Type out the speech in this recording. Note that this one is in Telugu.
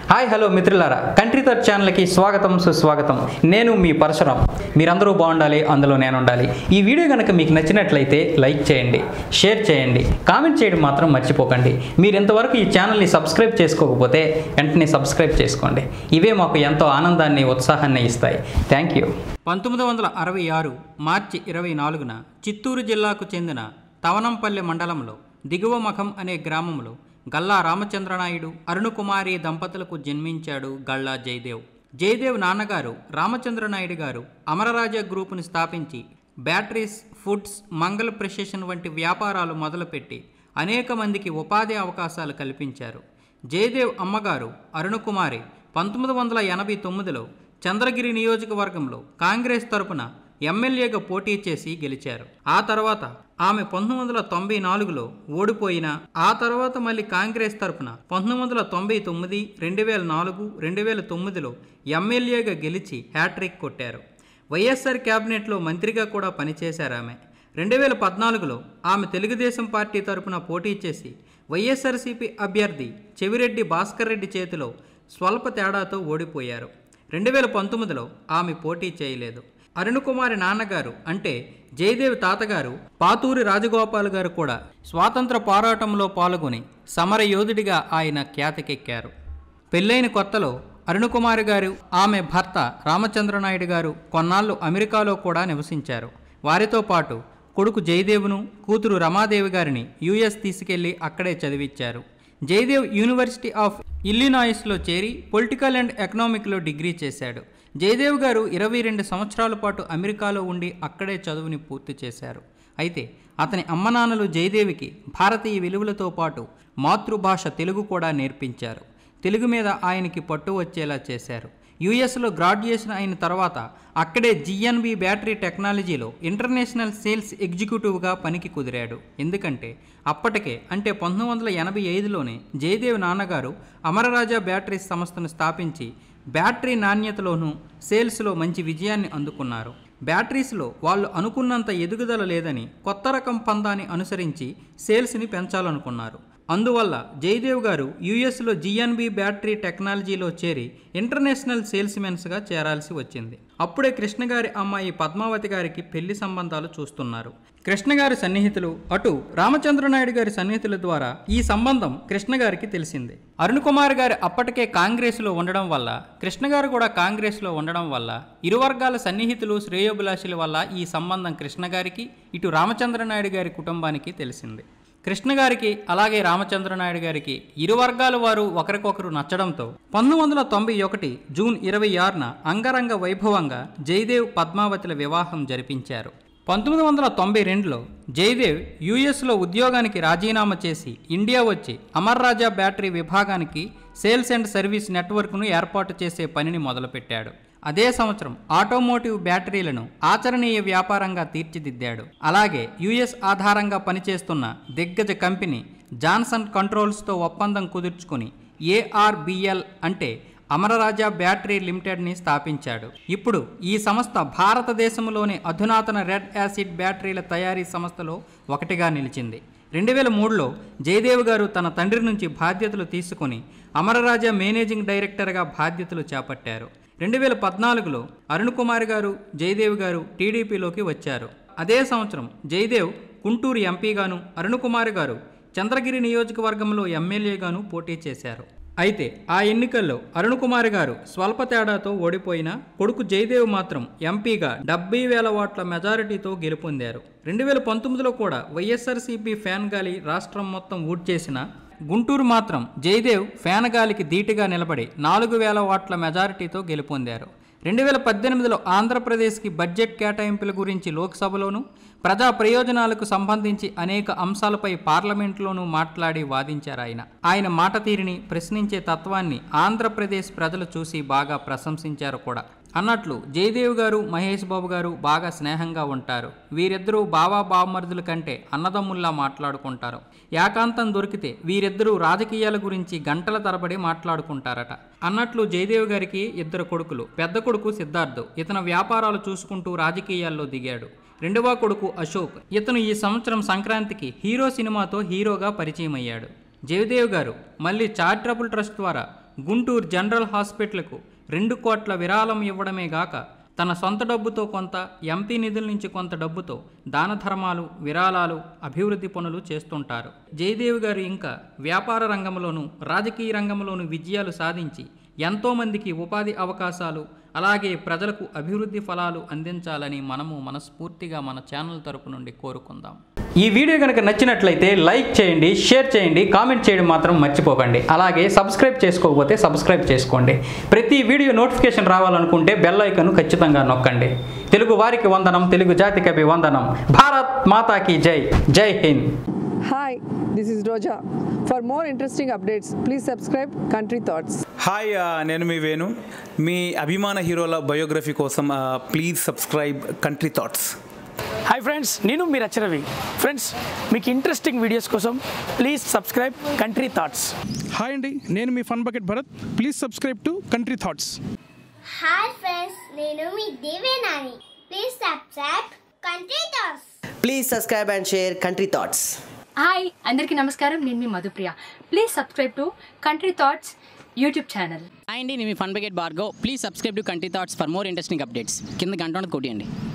హాయ్ హలో మిత్రులారా కంట్రీ థర్డ్ ఛానల్కి స్వాగతం సుస్వాగతం నేను మీ పరశురాం మీరందరూ బాగుండాలి అందులో నేను ఉండాలి ఈ వీడియో కనుక మీకు నచ్చినట్లయితే లైక్ చేయండి షేర్ చేయండి కామెంట్ చేయడం మాత్రం మర్చిపోకండి మీరు ఇంతవరకు ఈ ఛానల్ని సబ్స్క్రైబ్ చేసుకోకపోతే వెంటనే సబ్స్క్రైబ్ చేసుకోండి ఇవే మాకు ఎంతో ఆనందాన్ని ఉత్సాహాన్ని ఇస్తాయి థ్యాంక్ యూ పంతొమ్మిది వందల అరవై ఆరు మార్చి ఇరవై నాలుగున చిత్తూరు జిల్లాకు చెందిన తవనంపల్లి మండలంలో దిగువ మఖం అనే గ్రామంలో గల్లా రామచంద్రనాయుడు అరుణకుమారి దంపతులకు జన్మించాడు గల్లా జయదేవ్ జయదేవ్ నాన్నగారు రామచంద్రనాయుడు గారు అమరరాజ గ్రూపును స్థాపించి బ్యాటరీస్ ఫుడ్స్ మంగళ ప్రెషేషన్ వంటి వ్యాపారాలు మొదలుపెట్టి అనేక మందికి ఉపాధి అవకాశాలు కల్పించారు జయదేవ్ అమ్మగారు అరుణకుమారి పంతొమ్మిది వందల ఎనభై తొమ్మిదిలో చంద్రగిరి నియోజకవర్గంలో కాంగ్రెస్ తరపున ఎమ్మెల్యేగా పోటీ చేసి గెలిచారు ఆ తర్వాత ఆమె పంతొమ్మిది వందల తొంభై నాలుగులో ఓడిపోయిన ఆ తర్వాత మళ్ళీ కాంగ్రెస్ తరపున పంతొమ్మిది వందల తొంభై తొమ్మిది రెండు వేల నాలుగు రెండు వేల తొమ్మిదిలో ఎమ్మెల్యేగా గెలిచి హ్యాట్రిక్ కొట్టారు వైఎస్ఆర్ క్యాబినెట్లో మంత్రిగా కూడా పనిచేశారు ఆమె రెండు వేల పద్నాలుగులో ఆమె తెలుగుదేశం పార్టీ తరపున పోటీ చేసి వైఎస్ఆర్సీపీ అభ్యర్థి చెవిరెడ్డి భాస్కర్ రెడ్డి చేతిలో స్వల్ప తేడాతో ఓడిపోయారు రెండు వేల పంతొమ్మిదిలో ఆమె పోటీ చేయలేదు అరుణకుమారి నాన్నగారు అంటే జయదేవ్ తాతగారు పాతూరి రాజగోపాల్ గారు కూడా స్వాతంత్ర పోరాటంలో పాల్గొని సమర యోధుడిగా ఆయన ఖ్యాతికెక్కారు పెళ్ళైన కొత్తలో అరుణకుమారి గారు ఆమె భర్త రామచంద్రనాయుడు గారు కొన్నాళ్ళు అమెరికాలో కూడా నివసించారు వారితో పాటు కొడుకు జయదేవ్ను కూతురు రమాదేవి గారిని యుఎస్ తీసుకెళ్లి అక్కడే చదివించారు జయదేవ్ యూనివర్సిటీ ఆఫ్ ఇల్లినాయిస్లో చేరి పొలిటికల్ అండ్ ఎకనామిక్లో డిగ్రీ చేశాడు జయదేవ్ గారు ఇరవై రెండు సంవత్సరాల పాటు అమెరికాలో ఉండి అక్కడే చదువుని పూర్తి చేశారు అయితే అతని అమ్మనాన్నలు జయదేవికి భారతీయ విలువలతో పాటు మాతృభాష తెలుగు కూడా నేర్పించారు తెలుగు మీద ఆయనకి పట్టు వచ్చేలా చేశారు యుఎస్లో గ్రాడ్యుయేషన్ అయిన తర్వాత అక్కడే జిఎన్బి బ్యాటరీ టెక్నాలజీలో ఇంటర్నేషనల్ సేల్స్ ఎగ్జిక్యూటివ్గా పనికి కుదిరాడు ఎందుకంటే అప్పటికే అంటే పంతొమ్మిది వందల ఎనభై ఐదులోనే జయదేవ్ నాన్నగారు అమరరాజా బ్యాటరీస్ సంస్థను స్థాపించి బ్యాటరీ నాణ్యతలోనూ సేల్స్లో మంచి విజయాన్ని అందుకున్నారు బ్యాటరీస్లో వాళ్ళు అనుకున్నంత ఎదుగుదల లేదని కొత్త రకం పందాన్ని అనుసరించి సేల్స్ని పెంచాలనుకున్నారు అందువల్ల జయదేవ్ గారు యుఎస్లో జిఎన్బి బ్యాటరీ టెక్నాలజీలో చేరి ఇంటర్నేషనల్ సేల్స్మెన్స్గా చేరాల్సి వచ్చింది అప్పుడే కృష్ణ గారి అమ్మాయి పద్మావతి గారికి పెళ్లి సంబంధాలు చూస్తున్నారు కృష్ణ గారి సన్నిహితులు అటు రామచంద్రనాయుడు గారి సన్నిహితుల ద్వారా ఈ సంబంధం కృష్ణ గారికి తెలిసింది అరుణ్ కుమార్ గారు అప్పటికే కాంగ్రెస్లో ఉండడం వల్ల కృష్ణ గారు కూడా కాంగ్రెస్లో ఉండడం వల్ల ఇరు వర్గాల సన్నిహితులు శ్రేయోభిలాషుల వల్ల ఈ సంబంధం కృష్ణ గారికి ఇటు రామచంద్రనాయుడు గారి కుటుంబానికి తెలిసింది కృష్ణ గారికి అలాగే రామచంద్రనాయుడు గారికి ఇరు వర్గాల వారు ఒకరికొకరు నచ్చడంతో పంతొమ్మిది వందల తొంభై ఒకటి జూన్ ఇరవై ఆరున అంగరంగ వైభవంగా జయదేవ్ పద్మావతిల వివాహం జరిపించారు పంతొమ్మిది వందల తొంభై రెండులో జయదేవ్ యుఎస్లో ఉద్యోగానికి రాజీనామా చేసి ఇండియా వచ్చి అమర్ రాజా బ్యాటరీ విభాగానికి సేల్స్ అండ్ సర్వీస్ నెట్వర్క్ను ఏర్పాటు చేసే పనిని మొదలుపెట్టాడు అదే సంవత్సరం ఆటోమోటివ్ బ్యాటరీలను ఆచరణీయ వ్యాపారంగా తీర్చిదిద్దాడు అలాగే యుఎస్ ఆధారంగా పనిచేస్తున్న దిగ్గజ కంపెనీ జాన్సన్ కంట్రోల్స్తో ఒప్పందం కుదుర్చుకుని ఏఆర్బిఎల్ అంటే అమరరాజా బ్యాటరీ లిమిటెడ్ని స్థాపించాడు ఇప్పుడు ఈ సంస్థ భారతదేశంలోని అధునాతన రెడ్ యాసిడ్ బ్యాటరీల తయారీ సంస్థలో ఒకటిగా నిలిచింది రెండు వేల మూడులో జయదేవ్ గారు తన తండ్రి నుంచి బాధ్యతలు తీసుకుని అమరరాజా మేనేజింగ్ డైరెక్టర్గా బాధ్యతలు చేపట్టారు రెండు వేల పద్నాలుగులో అరుణ్ కుమార్ గారు జయదేవ్ గారు టీడీపీలోకి వచ్చారు అదే సంవత్సరం జయదేవ్ గుంటూరు ఎంపీగాను అరుణ్ కుమార్ గారు చంద్రగిరి నియోజకవర్గంలో ఎమ్మెల్యేగాను పోటీ చేశారు అయితే ఆ ఎన్నికల్లో అరుణ్ కుమార్ గారు స్వల్ప తేడాతో ఓడిపోయినా కొడుకు జయదేవ్ మాత్రం ఎంపీగా డెబ్బై వేల ఓట్ల మెజారిటీతో గెలుపొందారు రెండు వేల పంతొమ్మిదిలో కూడా వైఎస్ఆర్సీపీ ఫ్యాన్ గాలి రాష్ట్రం మొత్తం ఊడ్చేసిన గుంటూరు మాత్రం జయదేవ్ ఫ్యాన్ గాలికి ధీటుగా నిలబడి నాలుగు వేల ఓట్ల మెజారిటీతో గెలుపొందారు రెండు వేల పద్దెనిమిదిలో ఆంధ్రప్రదేశ్కి బడ్జెట్ కేటాయింపుల గురించి లోక్సభలోను ప్రజా ప్రయోజనాలకు సంబంధించి అనేక అంశాలపై పార్లమెంట్లోనూ మాట్లాడి వాదించారు ఆయన ఆయన మాట తీరిని ప్రశ్నించే తత్వాన్ని ఆంధ్రప్రదేశ్ ప్రజలు చూసి బాగా ప్రశంసించారు కూడా అన్నట్లు జయదేవ్ గారు మహేష్ బాబు గారు బాగా స్నేహంగా ఉంటారు వీరిద్దరూ బావా బావమరుదుల కంటే అన్నదమ్ముల్లా మాట్లాడుకుంటారు ఏకాంతం దొరికితే వీరిద్దరూ రాజకీయాల గురించి గంటల తరబడి మాట్లాడుకుంటారట అన్నట్లు జయదేవ్ గారికి ఇద్దరు కొడుకులు పెద్ద కొడుకు సిద్ధార్థ్ ఇతను వ్యాపారాలు చూసుకుంటూ రాజకీయాల్లో దిగాడు రెండవ కొడుకు అశోక్ ఇతను ఈ సంవత్సరం సంక్రాంతికి హీరో సినిమాతో హీరోగా పరిచయం అయ్యాడు జయదేవ్ గారు మళ్ళీ చారిటబుల్ ట్రస్ట్ ద్వారా గుంటూరు జనరల్ హాస్పిటల్కు రెండు కోట్ల విరాళం ఇవ్వడమే గాక తన సొంత డబ్బుతో కొంత ఎంపీ నిధుల నుంచి కొంత డబ్బుతో దాన ధర్మాలు విరాళాలు అభివృద్ధి పనులు చేస్తుంటారు జయదేవి గారు ఇంకా వ్యాపార రంగంలోనూ రాజకీయ రంగంలోనూ విజయాలు సాధించి ఎంతోమందికి ఉపాధి అవకాశాలు అలాగే ప్రజలకు అభివృద్ధి ఫలాలు అందించాలని మనము మనస్ఫూర్తిగా మన ఛానల్ తరపు నుండి కోరుకుందాం ఈ వీడియో కనుక నచ్చినట్లయితే లైక్ చేయండి షేర్ చేయండి కామెంట్ చేయడం మాత్రం మర్చిపోకండి అలాగే సబ్స్క్రైబ్ చేసుకోకపోతే సబ్స్క్రైబ్ చేసుకోండి ప్రతి వీడియో నోటిఫికేషన్ రావాలనుకుంటే బెల్ ఐకన్ ఖచ్చితంగా నొక్కండి తెలుగు వారికి వందనం తెలుగు జాతికి వందనం భారత్ మాతాకి జై జై Hind Hi, this is Roja. For more interesting updates, please subscribe Country Thoughts. Hi ఆ, నేను మీ వేణు మీ అభిమాన హీరోల బయోగ్రఫీ కోసం ఆ, please subscribe country thoughts hi friends నేను మీ రచరవి ఫ్రెండ్స్ మీకు ఇంట్రెస్టింగ్ వీడియోస్ కోసం please subscribe country thoughts hi అండి నేను మీ fun bucket Bharat please subscribe to country thoughts hi friends నేను మీ దేవేనాని please subscribe country thoughts Please subscribe and share Country Thoughts. Hi అందరికీ నమస్కారం నేను మీ Madhupriya please subscribe to country thoughts YouTube channel hi అండి నేను మీ ఫన్ బకెట్ బార్గో please subscribe to country thoughts for more interesting updates కింద గంట ఉన్నది కొట్టియండి